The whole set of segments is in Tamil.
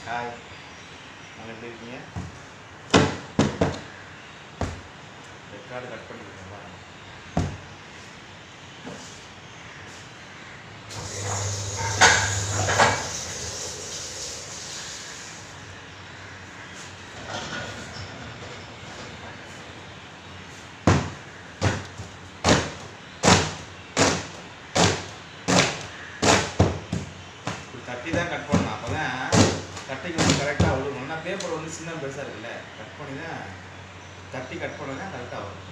ஹாய் நாங்கள் எப்படி இருக்கீங்க ரெக்கார்டு கட் பண்ணிருக்கேன் பாருங்க இப்படி தட்டி தான் கட் பண்ணணும் அப்போ தான் கட்டிக்கு வந்து கரெக்டாக விழுகும் ஏன்னா பேப்பர் வந்து சின்ன பெருசாக இருக்குல்ல கட் பண்ணி தான் தட்டி கட் பண்ண தான் கரெக்டாக வரும்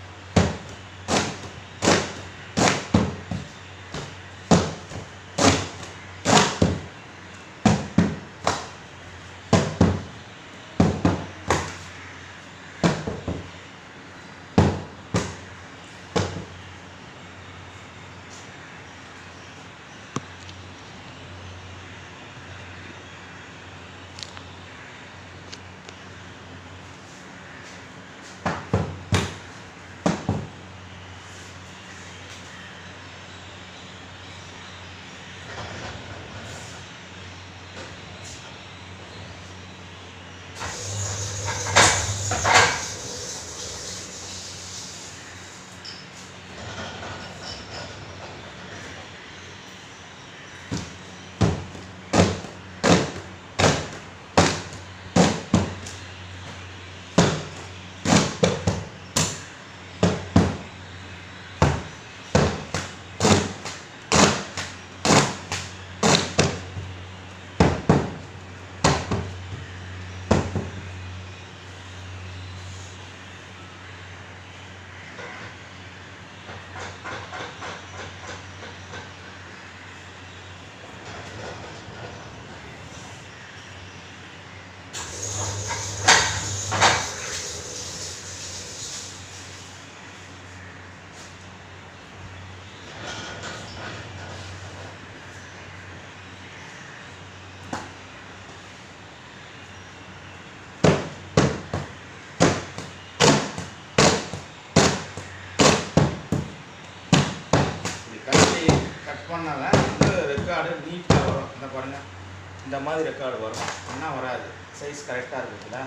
இப்படி கட்டி கட் பண்ணால் தான் வந்து ரெக்கார்டு நீட்டாக வரும் இந்த பாருங்க இந்த மாதிரி ரெக்கார்டு வரும் ஆனால் வராது சைஸ் கரெக்டாக இருக்குதுல்ல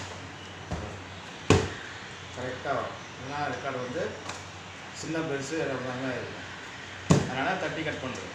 கரெக்டாக வரும் இல்லைனா ரெக்கார்டு வந்து சின்ன பெருசு எல்லாமே இருக்கும் அதனால் தட்டி கட் பண்ணுறது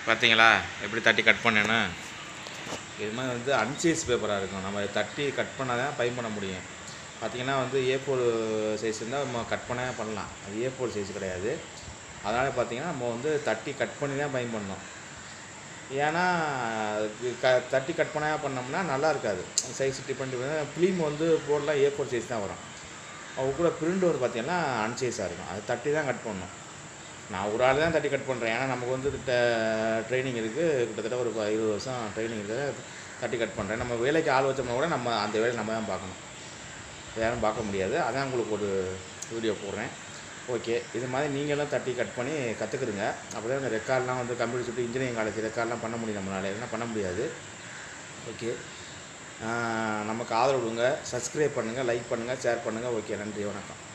பார்த்தீங்களா எப்படி தட்டி கட் பண்ணேன்னு இது மாதிரி வந்து அன்சைஸ் பேப்பராக இருக்கும் நம்ம தட்டி கட் பண்ணால் தான் பைன் பண்ண முடியும் பார்த்தீங்கன்னா வந்து ஏ ஃபோர் சைஸ் இருந்தால் நம்ம கட் பண்ண பண்ணலாம் அது ஏ ஃபோர் சைஸ் கிடையாது அதனால் பார்த்தீங்கன்னா நம்ம வந்து தட்டி கட் பண்ணி தான் பைன் பண்ணணும் ஏன்னா அது க தட்டி கட் பண்ண பண்ணோம்னா நல்லா இருக்காது சைஸ் டிபெண்ட் ஃபிலிம் வந்து போர்டெலாம் ஏ ஃபோர் சைஸ் தான் வரும் அவங்க கூட பிரிண்ட் ஒரு பார்த்தீங்கன்னா அன்சைஸாக இருக்கும் அது தட்டி தான் கட் பண்ணணும் நான் ஒரு ஆள் தான் தட்டி கட் பண்ணுறேன் ஏன்னா நமக்கு வந்து ட்ரைனிங் இருக்குது கிட்டத்தட்ட ஒரு ப- இருபது வருஷம் ட்ரைனிங் இருக்குது தட்டி கட் பண்ணுறேன் நம்ம வேலைக்கு ஆள் வச்சோம்னா கூட நம்ம அந்த வேலையை நம்ம தான் பார்க்கணும் யாரும் பார்க்க முடியாது அதான் உங்களுக்கு ஒரு வீடியோ போடுறேன் ஓகே இது மாதிரி நீங்களும் தட்டி கட் பண்ணி கற்றுக்குறங்க அப்போ தான் இந்த ரெக்கார்ட்லாம் வந்து கம்ப்யூட்டர் சுட்டு இன்ஜினியரிங் காலேஜ் ரெக்கார்ட்லாம் பண்ண முடியும் நம்மளால் இல்லைன்னா பண்ண முடியாது ஓகே நமக்கு ஆதரவு கொடுங்க சப்ஸ்கிரைப் பண்ணுங்கள் லைக் பண்ணுங்கள் ஷேர் பண்ணுங்கள் ஓகே நன்றி வணக்கம்